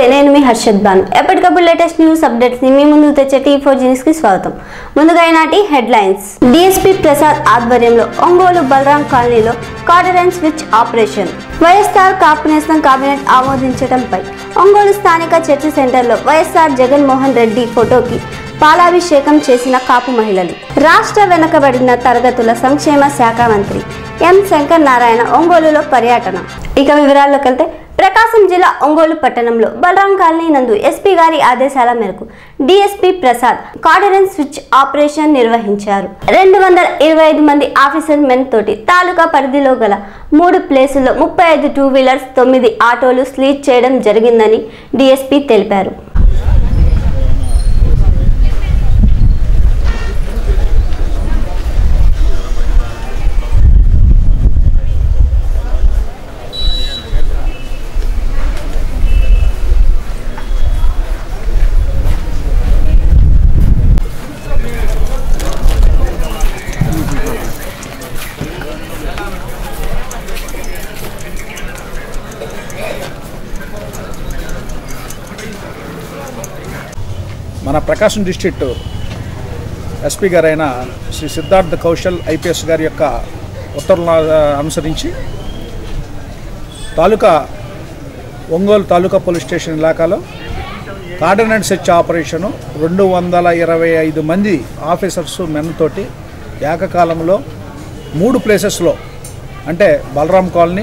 నేను మీ హర్షద్ బాను ఎప్పటికప్పుడు latest news updates ని మీ ముందు తెచ్చే టీ ఫోర్ న్యూస్ కి స్వాగతం ముందుగా ఈనాటి హెడ్లైన్స్ డిఎస్పీ ప్రసాద్ ఆధ్వర్యంలో ఒంగోలు బలరాం కాలనీలో కార్డరెన్ స్విచ్ ఆపరేషన్ వైఎస్ఆర్ కాపు నేస్తం కేబినెట్ ఆమోదించడంపై ఒంగోలు స్థానిక చర్చి సెంటర్లో వైఎస్ఆర్ జగన్మోహన్ రెడ్డి ఫోటోకి పాలాభిషేకం చేసిన కాపు మహిళలు రాష్ట్ర వెనుకబడిన తరగతుల సంక్షేమ శాఖ మంత్రి ఎం శంకర్ నారాయణ ఒంగోలులో పర్యటన ఇక వివరాల్లోకి వెళ్తే ప్రకాశం జిల్లా ఒంగోలు పట్టణంలో బలరాం కాలనీ నందు ఎస్పీ గారి ఆదేశాల మేరకు డిఎస్పీ ప్రసాద్ కార్డరెన్ స్విచ్ ఆపరేషన్ నిర్వహించారు రెండు వందల ఇరవై ఐదు మంది ఆఫీసర్ మెన్ తోటి తాలూకా పరిధిలో గల మూడు ప్లేసుల్లో ముప్పై ఐదు టూ వీలర్స్ తొమ్మిది ఆటోలు స్లీజ్ చేయడం జరిగిందని డిఎస్పీ తెలిపారు మన ప్రకాశం డిస్ట్రిక్ట్ ఎస్పీ గారైన శ్రీ సిద్ధార్థ కౌశల్ ఐపీఎస్ గారి యొక్క ఉత్తర్వులను అనుసరించి తాలూకా ఒంగోలు తాలూకా పోలీస్ స్టేషన్ ఇలాకాలో కార్డనెంట్ సెర్చ్ ఆపరేషను రెండు వందల ఇరవై ఐదు మంది ఆఫీసర్స్ మెన్ తోటి ఏకకాలంలో మూడు ప్లేసెస్లో అంటే బలరాం కాలనీ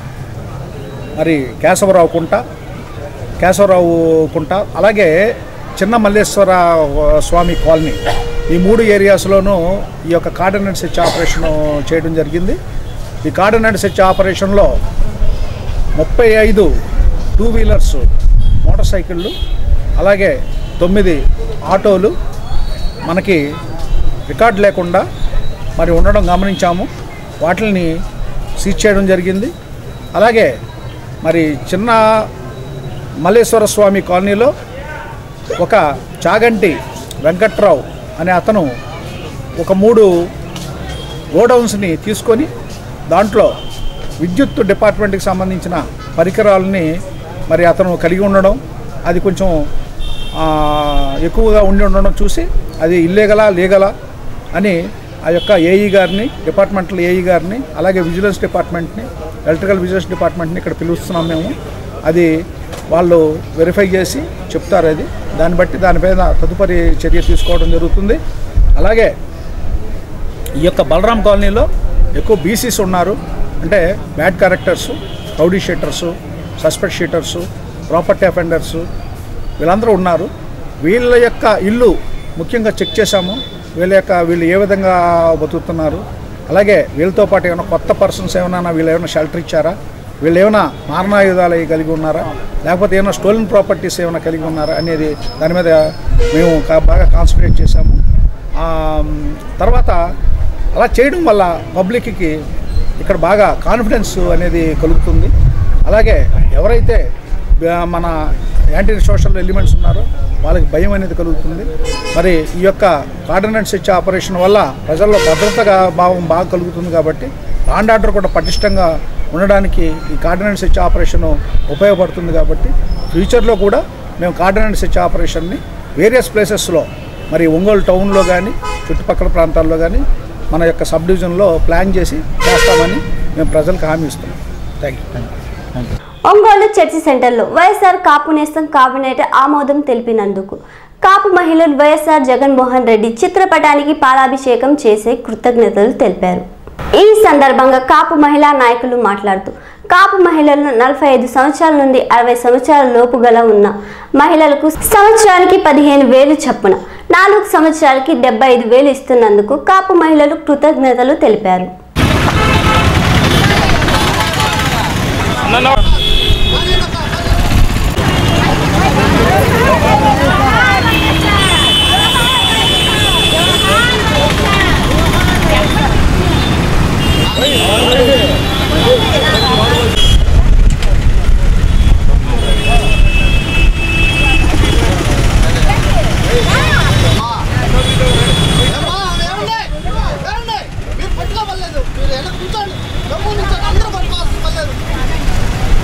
మరి కేశవరావు కుంట కేశవరావు కుంట అలాగే చిన్న మల్లేశ్వర స్వామి కాలనీ ఈ మూడు ఏరియాస్లోనూ ఈ యొక్క కార్డనెంట్ సెర్చ్ ఆపరేషన్ చేయడం జరిగింది ఈ కార్డనెంట్ సెర్చ్ ఆపరేషన్లో ముప్పై ఐదు టూ వీలర్స్ మోటార్ సైకిళ్ళు అలాగే తొమ్మిది ఆటోలు మనకి రికార్డ్ లేకుండా మరి ఉండడం గమనించాము వాటిని సీజ్ చేయడం జరిగింది అలాగే మరి చిన్న మల్లేశ్వర స్వామి కాలనీలో ఒక చాగంటి వెంకట్రావు అనే అతను ఒక మూడు గోడౌన్స్ని తీసుకొని దాంట్లో విద్యుత్ డిపార్ట్మెంట్కి సంబంధించిన పరికరాలని మరి అతను కలిగి ఉండడం అది కొంచెం ఆ, ఎక్కువగా ఉండి ఉండడం చూసి అది ఇల్లీగలా లీగలా అని ఆ యొక్క ఏఈ గారిని డిపార్ట్మెంటల్ ఏఈ గారిని అలాగే విజిలెన్స్ డిపార్ట్మెంట్ని ఎలక్ట్రికల్ విజిలెన్స్ డిపార్ట్మెంట్ని ఇక్కడ పిలుస్తున్నాం మేము అది వాళ్ళు వెరిఫై చేసి చెప్తారు అది దాన్ని బట్టి దానిపైన తదుపరి చర్య తీసుకోవడం జరుగుతుంది అలాగే ఈ యొక్క బలరాం కాలనీలో ఎక్కువ బీసీస్ ఉన్నారు అంటే bad characters rowdy sheeters suspect sheeters property offenders వీళ్ళందరూ ఉన్నారు వీళ్ళ యొక్క ఇల్లు ముఖ్యంగా చెక్ చేశాము వీళ్ళ యొక్క వీళ్ళు ఏ విధంగా బతుకుతున్నారు అలాగే వీళ్ళతో పాటు ఏమైనా కొత్త పర్సన్స్ ఏమైనా వీళ్ళు ఏమైనా షెల్టర్ ఇచ్చారా వీళ్ళు ఏమైనా మారణాయుధాలు అవి కలిగి ఉన్నారా లేకపోతే ఏమైనా స్టోలన్ ప్రాపర్టీస్ ఏమైనా కలిగి ఉన్నారా అనేది దాని మీద మేము కా- బాగా కాన్సన్ట్రేట్ చేశాము ఆ, తర్వాత అలా చేయడం వల్ల పబ్లిక్కి ఇక్కడ బాగా కాన్ఫిడెన్స్ అనేది కలుగుతుంది అలాగే ఎవరైతే ఆ, మన యాంటీ సోషల్ ఎలిమెంట్స్ ఉన్నారో వాళ్ళకి భయం అనేది కలుగుతుంది మరి ఈ యొక్క కార్డనెంట్ స్విచ్ ఆపరేషన్ వల్ల ప్రజల్లో భద్రతగా భావం బాగా కలుగుతుంది కాబట్టి లాండ్ ఆర్డర్ కూడా పటిష్టంగా ఉండడానికి ఈ కార్డనెంట్ స్విచ్ ఆపరేషన్ ఉపయోగపడుతుంది కాబట్టి ఫ్యూచర్లో కూడా మేము కార్డనెంట్ స్విచ్ ఆపరేషన్ని వేరియస్ ప్లేసెస్లో మరి ఒంగోలు టౌన్లో కానీ చుట్టుపక్కల ప్రాంతాల్లో కానీ మన యొక్క సబ్ డివిజన్లో ప్లాన్ చేసి చేస్తామని మేము ప్రజలకు హామీ ఇస్తున్నాం థ్యాంక్ యూ ఒంగోలు చర్చి సెంటర్లో వైఎస్ఆర్ కాపు నేస్తం కేబినెట్ ఆమోదం తెలిపినందుకు కాపు మహిళలు వైఎస్ఆర్ జగన్మోహన్ రెడ్డి చిత్రపటానికి పాలాభిషేకం చేసే కృతజ్ఞతలు తెలిపారు ఈ సందర్భంగా కాపు మహిళా నాయకులు మాట్లాడుతూ కాపు మహిళలను నలభై ఐదు సంవత్సరాల నుండి అరవై సంవత్సరాల లోపు గల ఉన్న మహిళలకు సంవత్సరానికి పదిహేను వేలు చొప్పున నాలుగు సంవత్సరాలకి డెబ్బై ఐదు వేలు ఇస్తున్నందుకు కాపు మహిళలు కృతజ్ఞతలు తెలిపారు ఏమ్మా, ఏమండి? ఏమండి? మీరు పట్టుకోవలేదు మీరు ఎలా కూర్చోండి డబ్బు నుంచి అందరూ పట్టుకోవాల్సిన పర్లేదు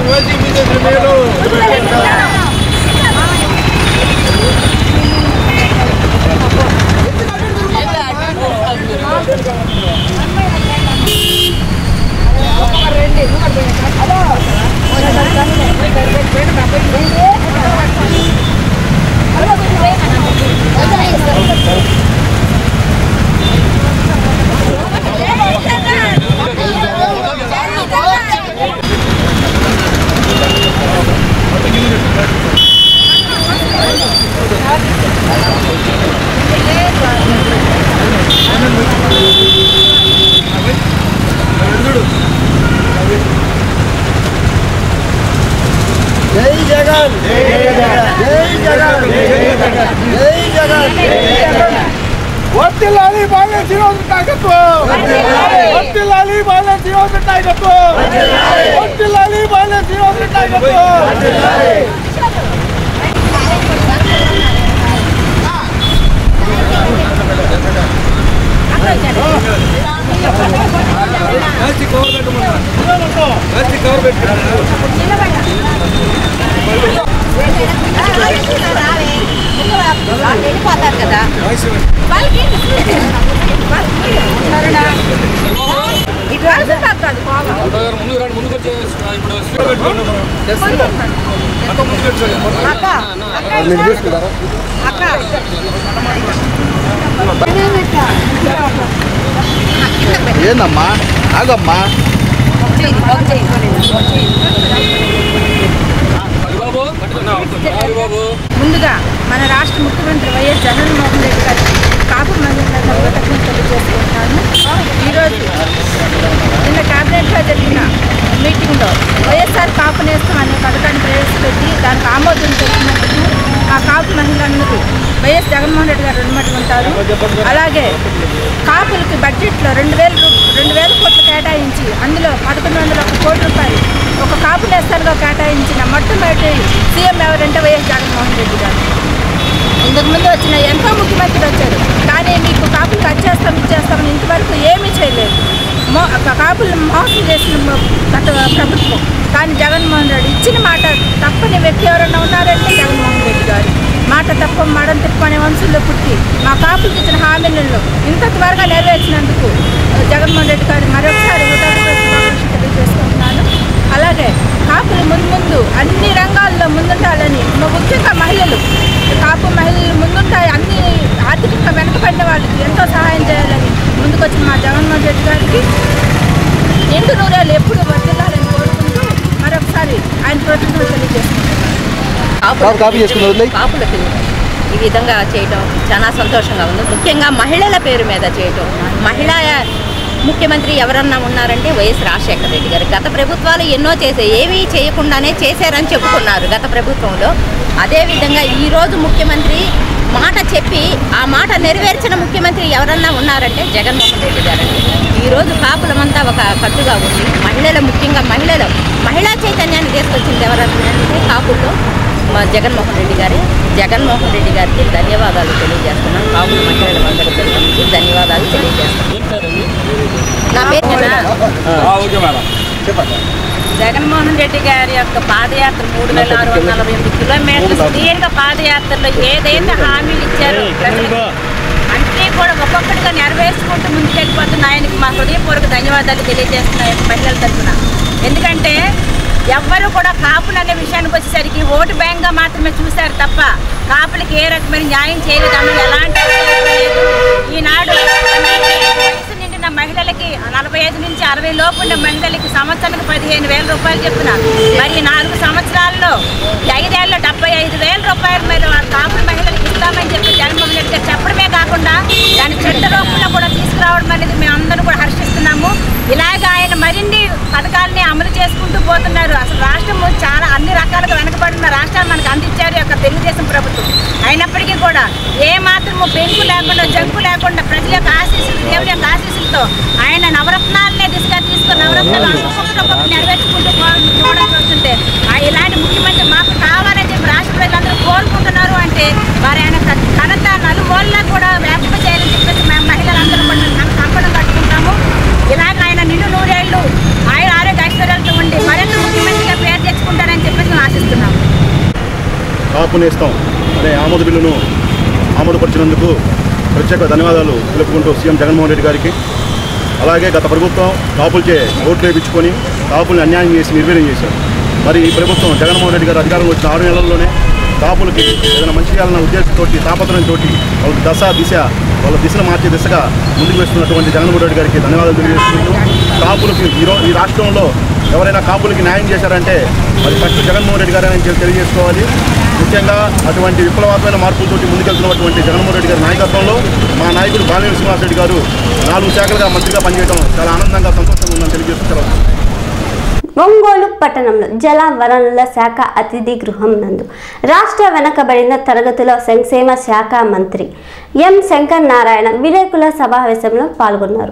జై జగన్ జై జగన్ జై జగన్ జై జగన్ వర్తిల్లాలి బాగా జీవన నాయకత్వం వర్తిల్లాలి బాగా జీవన నాయకత్వం వర్తిల్లాలి బాగా జీవన నాయకత్వం వెళ్ళిపోతారు కదా వాళ్ళకి ఇటు వెళ్తున్నారు కాదు అక్క అక్క ఏందమ్మా ఆగమ్మా ముందుగా మన రాష్ట్ర ముఖ్యమంత్రి వైఎస్ జగన్మోహన్ రెడ్డి గారికి కాపు మహిళల కృతజ్ఞతలు తెలియజేసుకుంటున్నాను ఈరోజు నిన్న క్యాబినెట్లో జరిగిన మీటింగ్లో వైఎస్ఆర్ కాపు నేస్తం అనే పథకాన్ని ప్రవేశపెట్టి దానికి ఆమోదం తెలిపినందుకు ఆ కాపు మహిళలందరూ వైఎస్ జగన్మోహన్ రెడ్డి గారు రుణమటి ఉంటారు అలాగే కాపులకి బడ్జెట్లో రెండు వేల రూ- రెండు వేల కోట్లు కేటాయించి అందులో పదకొండు వందల ఒక కోటి రూపాయలు ఒక కాపు నేస్తాలుగా కేటాయించిన మొట్టమొదటి సీఎం ఎవరంటే వైఎస్ జగన్మోహన్ రెడ్డి గారు ఇంతకు ముందు వచ్చిన ఎంతో ముఖ్యమంత్రులు వచ్చారు కానీ మీకు కాపులకు వచ్చేస్తాం ఇచ్చేస్తామని ఇంతవరకు ఏమీ చేయలేదు మో కాపులను మోసం చేసిన మ- గత ప్రభుత్వం కానీ జగన్మోహన్ రెడ్డి ఇచ్చిన మాట తప్పని వ్యక్తి ఎవరైనా ఉన్నారంటే జగన్మోహన్ రెడ్డి గారు మాట తప్ప మడం తిప్పనే వంశంలో పుట్టి మా కాపులకు ఇచ్చిన హామీలను ఇంత త్వరగా నెరవేర్చినందుకు జగన్మోహన్ రెడ్డి గారు మరొకసారి హృదయపూర్వక తెలియజేసుకుంటున్నాను అలాగే కాపులు ముందు ముందు అన్ని రంగాల్లో ముందుండాలని మ- ముఖ్యంగా మహిళలు కాపు మహిళలు ముందుంటాయి అన్ని ఆర్థికంగా వెనకబడిన వాళ్ళకి ఎంతో సహాయం చేయాలని ముందుకొచ్చిన మా జగన్మోహన్ రెడ్డి గారికి ఎండు నూరాలు ఎప్పుడు వర్తిల్లాలని కోరుకుంటూ మరొకసారి ఆయన కృతజ్ఞతలు తెలియజేస్తున్నాను కాపు కాపీ చేసుకుని వదిలేయ్. కాపులకు ఈ విధంగా చేయటం చాలా సంతోషంగా ఉంది ముఖ్యంగా మహిళల పేరు మీద చేయటం మహిళా ముఖ్యమంత్రి ఎవరన్నా ఉన్నారంటే వైఎస్ రాజశేఖర రెడ్డి గారు గత ప్రభుత్వాలు ఎన్నో చేసాయి ఏమీ చేయకుండానే చేశారని చెప్పుకున్నారు గత ప్రభుత్వంలో అదేవిధంగా ఈరోజు ముఖ్యమంత్రి మాట చెప్పి ఆ మాట నెరవేర్చిన ముఖ్యమంత్రి ఎవరన్నా ఉన్నారంటే జగన్మోహన్ రెడ్డి గారండి ఈరోజు కాపులమంతా ఒక కట్టుగా ఉంది మహిళలు ముఖ్యంగా మహిళలు మహిళా చైతన్యాన్ని తీసుకొచ్చింది ఎవరంటే కాపుల్లో మా జగన్మోహన్ రెడ్డి గారి జగన్మోహన్ రెడ్డి గారికి ధన్యవాదాలు తెలియజేస్తున్నాను కాపుల మహిళల అందరి తరఫు నుంచి ధన్యవాదాలు తెలియజేస్తున్నాను నా పేరు జగన్మోహన్ రెడ్డి గారి యొక్క పాదయాత్ర మూడు వేల ఆరు వందల నలభై ఎనిమిది కిలోమీటర్లు సుదీర్ఘ పాదయాత్రలో ఏదైతే హామీలు ఇచ్చారో ప్రజలకు అన్నీ కూడా ఒక్కొక్కటిగా నెరవేర్చుకుంటూ ముందుకెళ్ళిపోతున్న ఆయనకి మా హృదయపూర్వక ధన్యవాదాలు తెలియజేస్తున్నాయి మహిళల తరఫున ఎందుకంటే ఎవ్వరు కూడా కాపులు అనే విషయానికి వచ్చేసరికి ఓటు బ్యాంక్గా మాత్రమే చూశారు తప్ప కాపులకి ఏ రకమైన న్యాయం చేయలేదు అందులో ఎలాంటి అవకాశం లేదు ఈనాడు వయసు నిండిన మహిళలకి నలభై ఐదు నుంచి అరవై లోపు ఉన్న మహిళలకి సంవత్సరానికి పదిహేను వేల రూపాయలు చెప్పిన మరి ఈ నాలుగు సంవత్సరాల్లో ఈ ఐదేళ్ళలో డెబ్బై ఐదు వేల రూపాయలు మరి ఆ కాపుల మహిళలకు ఇస్తామని చెప్పి జగన్మోహన్ రెడ్డి గారు చెప్పడమే కాకుండా దాని చట్ట రూపంలో కూడా తీసుకురావడం అనేది మేము అందరూ కూడా హర్షిస్తున్నాము ఇలాగ ఆయన మరిన్ని పథకాలని అమలు చేసుకుంటూ పోతున్నారు అసలు రాష్ట్రము చాలా అన్ని రకాలుగా వెనకబడిన రాష్ట్రాలు మనకు అందించారు ఈ యొక్క తెలుగుదేశం ప్రభుత్వం అయినప్పటికీ కూడా ఏ మాత్రము పెంపు లేకుండా జంకు లేకుండా ప్రజల యొక్క ఆశీస్సులు దేవుడి యొక్క ఆశీస్సులతో ఆయన నవరత్నాలనే దిశగా తీసుకుని నవరత్నాలు ఒక్కొక్కటి ఒక్కొక్కటి నెరవేర్చుకుంటూ పో- పోవడం చూస్తుంటే ఆ ఇలాంటి ముఖ్యమంత్రి మాకు కావాలని చెప్పి రాష్ట్ర ప్రజలందరూ కోరుకుంటున్నారు అంటే వారి ఆయన ఘ- ఘనత నలుమూలలా కూడా వ్యాపింప చేయాలని చెప్పేసి మేము మహిళలందరూ కూడా కం- కంకణం కట్టుకుంటాము ఇలాగ ఆయన నిండు నూరేళ్ళు ఆయన ఆరోగ్య ఐశ్వర్యాలతో ఉండి మరింత ముఖ్యమంత్రిగా పేరు తెచ్చుకుంటారు కాపు నేస్తాం అనే ఆమోద బిల్లును ఆమోదపరిచినందుకు ప్రత్యేక ధన్యవాదాలు తెలుపుకుంటూ సీఎం జగన్మోహన్ రెడ్డి గారికి అలాగే గత ప్రభుత్వం కాపులచే ఓట్లు వేయించుకొని కాపుల్ని అన్యాయం చేసి నిర్వీర్యం చేశారు మరి ఈ ప్రభుత్వం జగన్మోహన్ రెడ్డి గారు అధికారంలో వచ్చిన ఆరు నెలల్లోనే కాపులకి ఏదైనా మంచి చేయాలన్న ఉద్దేశంతో తాపత్రయంతో వాళ్ళ దశ దిశ వాళ్ళ దిశను మార్చే దిశగా ముందుకు వేస్తున్నటువంటి జగన్మోహన్ రెడ్డి గారికి ధన్యవాదాలు తెలియజేసుకుంటూ కాపులకి ఈరో ఈ రాష్ట్రంలో ఎవరైనా కాపులకి న్యాయం చేశారంటే అది ఫస్ట్ జగన్మోహన్ రెడ్డి గారని చెప్పి తెలియజేసుకోవాలి ముఖ్యంగా అటువంటి విప్లవాత్మైన మార్పులతోటి ముందుకెళ్తున్నటువంటి జగన్మోహన్ రెడ్డి గారి నాయకత్వంలో మా నాయకుడు బాలినేని శ్రీనివాసరెడ్డి గారు నాలుగు శాఖలుగా మంత్రిగా పనిచేయడం చాలా ఆనందంగా సంతోషంగా ఉందని తెలియజేస్తున్నారు ఒంగోలు పట్టణంలో జల వనరుల శాఖ అతిథి గృహం నందు రాష్ట్ర వెనకబడిన తరగతుల సంక్షేమ శాఖ మంత్రి ఎం శంకర్ నారాయణ విలేకుల సమావేశంలో పాల్గొన్నారు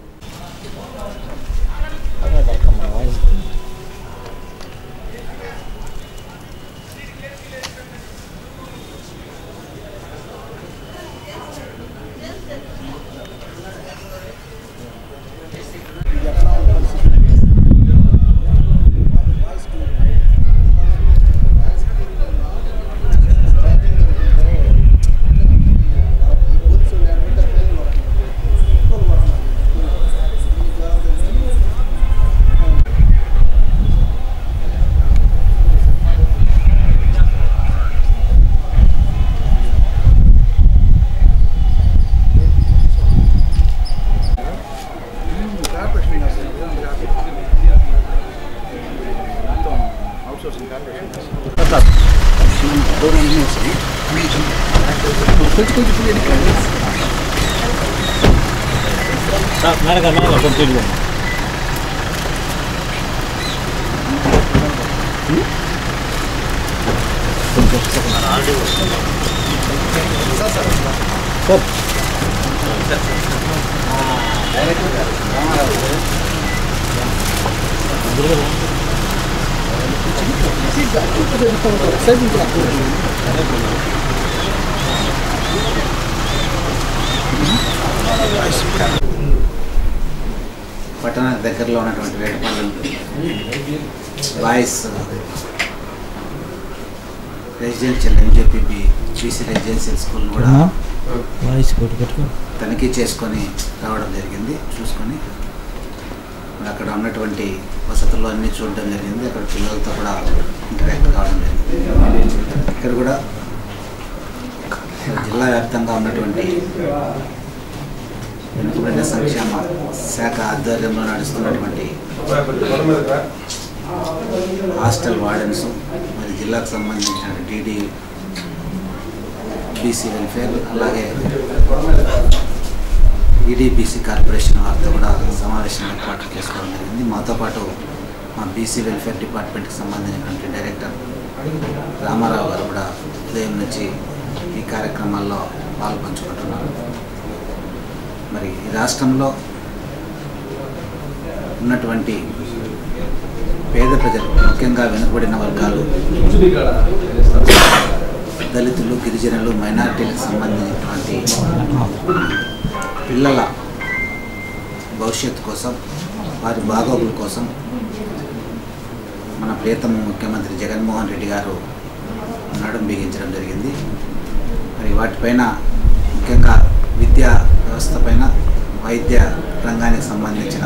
పట్టణానికి దగ్గరలో ఉన్నటువంటి Vetapalli boys residential MJPB BC residential school కూడా తనిఖీ చేసుకొని రావడం జరిగింది చూసుకొని మరి అక్కడ ఉన్నటువంటి వసతులు అన్నీ చూడడం జరిగింది అక్కడ పిల్లలతో కూడా ఇంటరాక్ట్ కావడం జరిగింది ఇక్కడ కూడా జిల్లా వ్యాప్తంగా ఉన్నటువంటి వెనుకబడిన సంక్షేమ శాఖ ఆధ్వర్యంలో నడుస్తున్నటువంటి హాస్టల్ వార్డెన్స్ మరి జిల్లాకు సంబంధించిన టీడీ బీసీ వెల్ఫేర్ అలాగే ఈడీబీసీ కార్పొరేషన్ వారితో కూడా సమావేశం ఏర్పాటు చేసుకోవడం జరిగింది మాతో పాటు మా బీసీ వెల్ఫేర్ డిపార్ట్మెంట్కి సంబంధించినటువంటి డైరెక్టర్ రామారావు గారు కూడా ఉదయం నుంచి ఈ కార్యక్రమాల్లో పాల్పంచుకుంటున్నారు మరి ఈ రాష్ట్రంలో ఉన్నటువంటి పేద ప్రజలు ముఖ్యంగా వెనుకబడిన వర్గాలు దళితులు గిరిజనులు మైనారిటీలకు సంబంధించినటువంటి పిల్లల భవిష్యత్తు కోసం వారి బాగోగుల కోసం మన ప్రియతమ ముఖ్యమంత్రి జగన్మోహన్ రెడ్డి గారు నడుం బిగించడం జరిగింది మరి వాటిపైన ముఖ్యంగా విద్యా వ్యవస్థ పైన వైద్య రంగానికి సంబంధించిన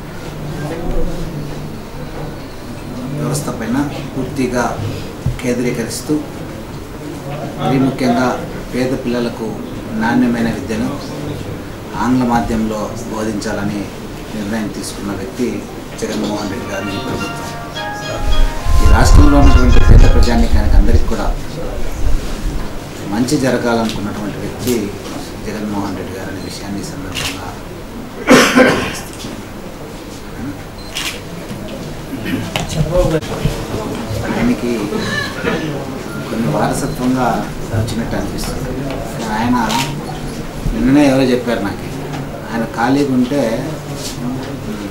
వ్యవస్థ పైన పూర్తిగా కేంద్రీకరిస్తూ మరీ ముఖ్యంగా పేద పిల్లలకు నాణ్యమైన విద్యను ఆంగ్ల మాధ్యమంలో బోధించాలని నిర్ణయం తీసుకున్న వ్యక్తి జగన్మోహన్ రెడ్డి గారి ఈ ప్రభుత్వం ఈ రాష్ట్రంలో ఉన్నటువంటి పేద ప్రజానీకానికి అందరికీ కూడా మంచి జరగాలనుకున్నటువంటి వ్యక్తి జగన్మోహన్ రెడ్డి గారు అనే విషయాన్ని ఈ సందర్భంగా ఆయనకి కొన్ని వారసత్వంగా వచ్చినట్టు అనిపిస్తుంది ఆయన నిన్ననే ఎవరో చెప్పారు నాకు ఆయన ఖాళీగా ఉంటే ఉమ్,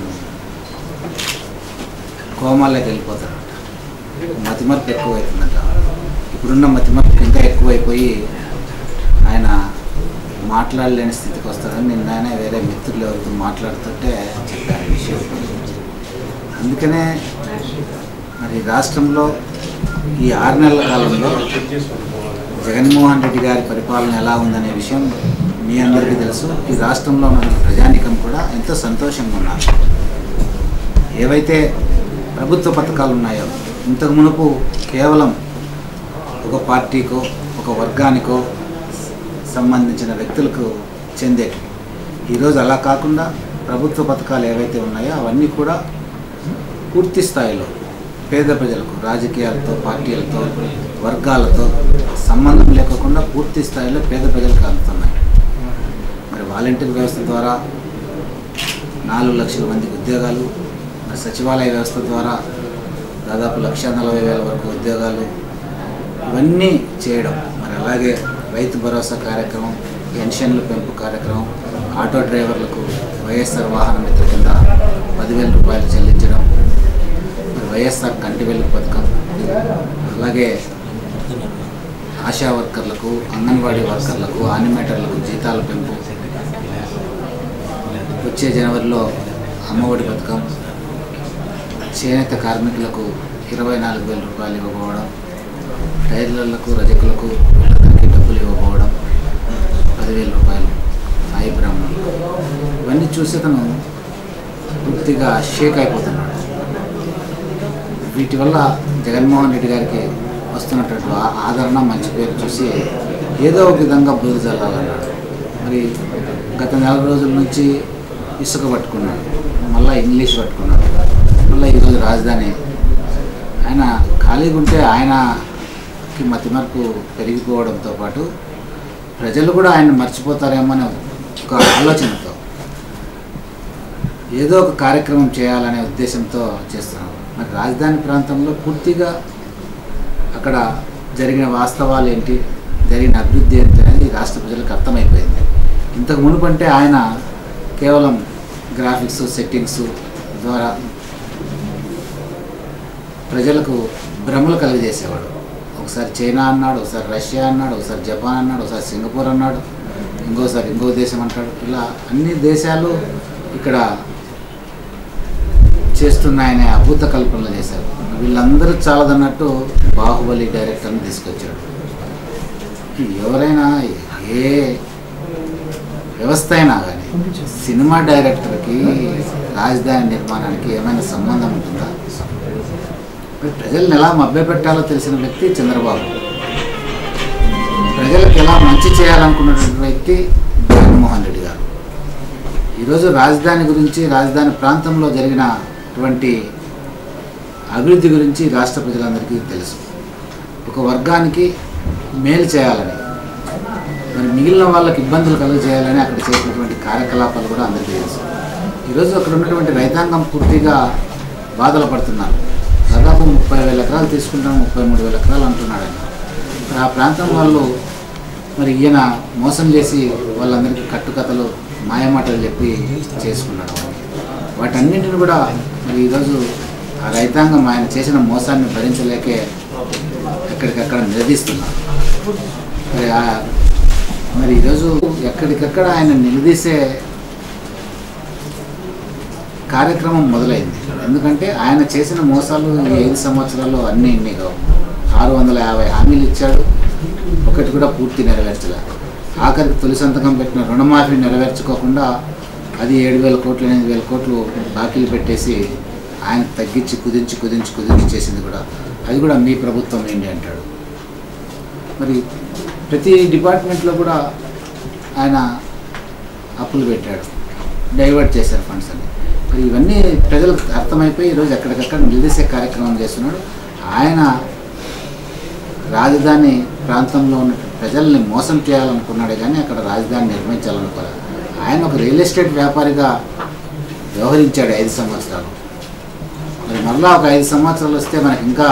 కోమాలోకి వెళ్ళిపోతారంట మతిమరుపు ఎక్కువైతుందంట ఇప్పుడున్న మతిమరుపు ఇంకా ఎక్కువైపోయి ఆయన మాట్లాడలేని స్థితికి వస్తాడని నిన్న ఆయన వేరే మిత్రులు ఎవరితో మాట్లాడుతుంటే చెప్పారు ఈ విషయం అందుకనే మరి రాష్ట్రంలో ఈ ఆరు నెలల కాలంలో జగన్మోహన్ రెడ్డి గారి పరిపాలన ఎలా ఉందనే విషయం మీ అందరికీ తెలుసు ఈ రాష్ట్రంలో ఉన్న ప్రజానికం కూడా ఎంతో సంతోషంగా ఉన్నారు ఏవైతే ప్రభుత్వ పథకాలు ఉన్నాయో ఇంతకు మునుపు కేవలం ఒక పార్టీకో ఒక వర్గానికో సంబంధించిన వ్యక్తులకు చెందేటివి ఈరోజు అలా కాకుండా ప్రభుత్వ పథకాలు ఏవైతే ఉన్నాయో అవన్నీ కూడా పూర్తి స్థాయిలో పేద ప్రజలకు రాజకీయాలతో పార్టీలతో వర్గాలతో సంబంధం లేకుండా పూర్తి స్థాయిలో పేద ప్రజలకు అందుతున్నాయి మరి వాలంటీర్ వ్యవస్థ ద్వారా నాలుగు లక్షల మందికి ఉద్యోగాలు మరి సచివాలయ వ్యవస్థ ద్వారా దాదాపు లక్ష నలభై వేల వరకు ఉద్యోగాలు ఇవన్నీ చేయడం మరి అలాగే రైతు భరోసా కార్యక్రమం పెన్షన్ల పెంపు కార్యక్రమం ఆటో డ్రైవర్లకు వైఎస్ఆర్ వాహన మిత్ర కింద పదివేల రూపాయలు చెల్లించడం మరి వైఎస్ఆర్ కంటి వెలుగు పథకం అలాగే ఆశా వర్కర్లకు అంగన్వాడీ వర్కర్లకు ఆనిమేటర్లకు జీతాల పెంపు వచ్చే జనవరిలో అమ్మఒడి పథకం చేనేత కార్మికులకు ఇరవై నాలుగు వేల రూపాయలు ఇవ్వకపోవడం టైలర్లకు రజకులకు వీళ్ళందరికీ డబ్బులు ఇవ్వకపోవడం పదివేల రూపాయలు సాయి బ్రాహ్మణులకు ఇవన్నీ చూసి అతను పూర్తిగా షేక్ అయిపోతున్నాడు వీటి వల్ల జగన్మోహన్ రెడ్డి గారికి వస్తున్నటువంటి ఆ- ఆదరణ మంచి పేరు చూసి ఏదో ఒక విధంగా బుద్ధి చల్లాలన్నాడు మరి గత నెల రోజుల నుంచి ఇసుక పట్టుకున్నాడు మళ్ళీ ఇంగ్లీష్ పట్టుకున్నాడు మళ్ళీ ఈరోజు రాజధాని ఆయన ఖాళీగా ఉంటే ఆయనకి మతిమరుపు పెరిగిపోవడంతో పాటు ప్రజలు కూడా ఆయన మర్చిపోతారేమో అనే ఒక ఆలోచనతో ఏదో ఒక కార్యక్రమం చేయాలనే ఉద్దేశంతో చేస్తున్నాం మరి రాజధాని ప్రాంతంలో పూర్తిగా అక్కడ జరిగిన వాస్తవాలు ఏంటి జరిగిన అభివృద్ధి ఏంటి అనేది రాష్ట్ర ప్రజలకు అర్థమైపోయింది ఇంతకు మునుపంటే ఆయన కేవలం గ్రాఫిక్స్ సెట్టింగ్స్ ద్వారా ప్రజలకు భ్రమలు కలిగజేసేవాడు ఒకసారి చైనా అన్నాడు ఒకసారి రష్యా అన్నాడు ఒకసారి జపాన్ అన్నాడు ఒకసారి సింగపూర్ అన్నాడు ఇంకోసారి ఇంకో దేశం అంటాడు ఇలా అన్ని దేశాలు ఇక్కడ చేస్తున్నాయనే అభూత కల్పనలు చేశారు వీళ్ళందరూ చాలదన్నట్టు బాహుబలి డైరెక్టర్ని తీసుకొచ్చాడు ఎవరైనా ఏ వ్యవస్థ అయినా కానీ సినిమా డైరెక్టర్కి రాజధాని నిర్మాణానికి ఏమైనా సంబంధం ఉంటుందా మరి ప్రజల్ని ఎలా మభ్యపెట్టాలో తెలిసిన వ్యక్తి చంద్రబాబు ప్రజలకు ఎలా మంచి చేయాలనుకున్నటువంటి వ్యక్తి జగన్మోహన్ రెడ్డి గారు ఈరోజు రాజధాని గురించి రాజధాని ప్రాంతంలో జరిగినటువంటి అభివృద్ధి గురించి రాష్ట్ర ప్రజలందరికీ తెలుసు ఒక వర్గానికి మేలు చేయాలని మరి మిగిలిన వాళ్ళకి ఇబ్బందులు కలుగ చేయాలని అక్కడ చేసినటువంటి కార్యకలాపాలు కూడా అందరికీ తెలుసు ఈరోజు అక్కడ ఉన్నటువంటి రైతాంగం పూర్తిగా బాధలు పడుతున్నారు దాదాపు ముప్పై వేల ఎకరాలు తీసుకుంటాం ముప్పై మూడు వేల ఎకరాలు అంటున్నాడు ఆయన మరి ఆ ప్రాంతం వాళ్ళు మరి ఈయన మోసం చేసి వాళ్ళందరికీ కట్టుకథలు మాయమాటలు చెప్పి చేసుకున్నాడు వాటన్నింటిని కూడా మరి ఈరోజు ఆ రైతాంగం ఆయన చేసిన మోసాన్ని భరించలేకే ఎక్కడికక్కడ నిలదీస్తున్నారు మరి ఆ- మరి ఈరోజు ఎక్కడికక్కడ ఆయన నిలదీసే కార్యక్రమం మొదలైంది ఎందుకంటే ఆయన చేసిన మోసాలు ఈ ఐదు సంవత్సరాల్లో అన్నీ ఇన్ని కావు ఆరు వందల యాభై హామీలు ఇచ్చాడు ఒకటి కూడా పూర్తి నెరవేర్చలే ఆఖరికి తొలి సంతకం పెట్టిన రుణమాఫీ నెరవేర్చుకోకుండా అది ఏడు వేల కోట్లు ఎనిమిది వేల కోట్లు బాకీలు పెట్టేసి ఆయన తగ్గించి కుదించి కుదించి కుదించి చేసింది కూడా అది కూడా మీ ప్రభుత్వం ఏంటి అంటాడు మరి ప్రతి డిపార్ట్మెంట్లో కూడా ఆయన అప్పులు పెట్టాడు డైవర్ట్ చేశారు ఫండ్స్ అని మరి ఇవన్నీ ప్రజలకు అర్థమైపోయి ఈరోజు ఎక్కడికక్కడ నిలదీసే కార్యక్రమం చేస్తున్నాడు ఆయన రాజధాని ప్రాంతంలో ఉన్న ప్రజల్ని మోసం చేయాలనుకున్నాడే కానీ అక్కడ రాజధాని నిర్మించాలనుకోలేదు ఆయన ఒక రియల్ ఎస్టేట్ వ్యాపారిగా వ్యవహరించాడు ఐదు సంవత్సరాలు మరి మరలా ఒక ఐదు సంవత్సరాలు వస్తే మనకి ఇంకా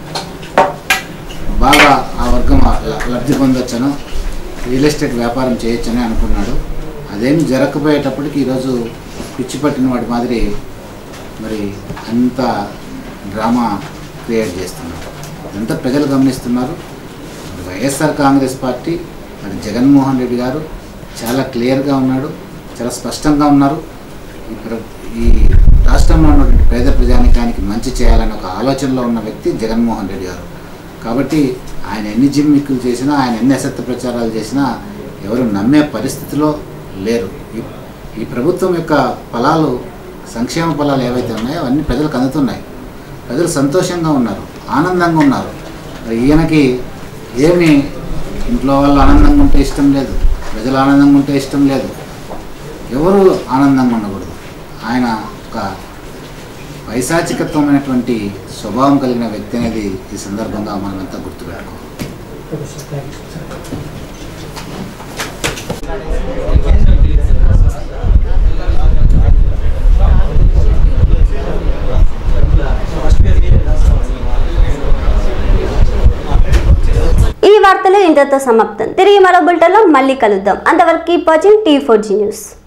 బాగా ఆ వర్గం ల- లబ్ధి పొందొచ్చను రియల్ ఎస్టేట్ వ్యాపారం చేయొచ్చని అనుకున్నాడు అదేమి జరగకపోయేటప్పటికి ఈరోజు పిచ్చి పట్టిన వాడి మాదిరి మరి అంత డ్రామా క్రియేట్ చేస్తున్నారు ఇదంతా ప్రజలు గమనిస్తున్నారు వైఎస్ఆర్ కాంగ్రెస్ పార్టీ మరి జగన్మోహన్ రెడ్డి గారు చాలా క్లియర్గా ఉన్నాడు చాలా స్పష్టంగా ఉన్నారు ఈ ప్ర- ఈ రాష్ట్రంలో ఉన్నటువంటి పేద ప్రజానికానికి మంచి చేయాలనే ఒక ఆలోచనలో ఉన్న వ్యక్తి జగన్మోహన్ రెడ్డి గారు కాబట్టి ఆయన ఎన్ని జిమ్మిక్కులు చేసినా ఆయన ఎన్ని అసత్య ప్రచారాలు చేసినా ఎవరు నమ్మే పరిస్థితిలో లేరు ఈ ఈ ప్రభుత్వం యొక్క ఫలాలు సంక్షేమ ఫలాలు ఏవైతే ఉన్నాయో అవన్నీ ప్రజలకు అందుతున్నాయి ప్రజలు సంతోషంగా ఉన్నారు ఆనందంగా ఉన్నారు మరి ఈయనకి ఏమి ఇంట్లో వాళ్ళు ఆనందంగా ఉంటే ఇష్టం లేదు ప్రజలు ఆనందంగా ఉంటే ఇష్టం లేదు ఎవరు ఆనందంగా ఉండకూడదు ఆయన ఒక పైశాచికత్వమైనటువంటి స్వభావం కలిగిన వ్యక్తి అనేది ఈ సందర్భంగా మనమంతా గుర్తుపెట్టుకోవాలి ఈ వార్తలు ఇంతతో సమాప్తం తిరిగి మరో బులెటిన్లో మళ్ళీ కలుద్దాం అంతవరకు keep watching T four G news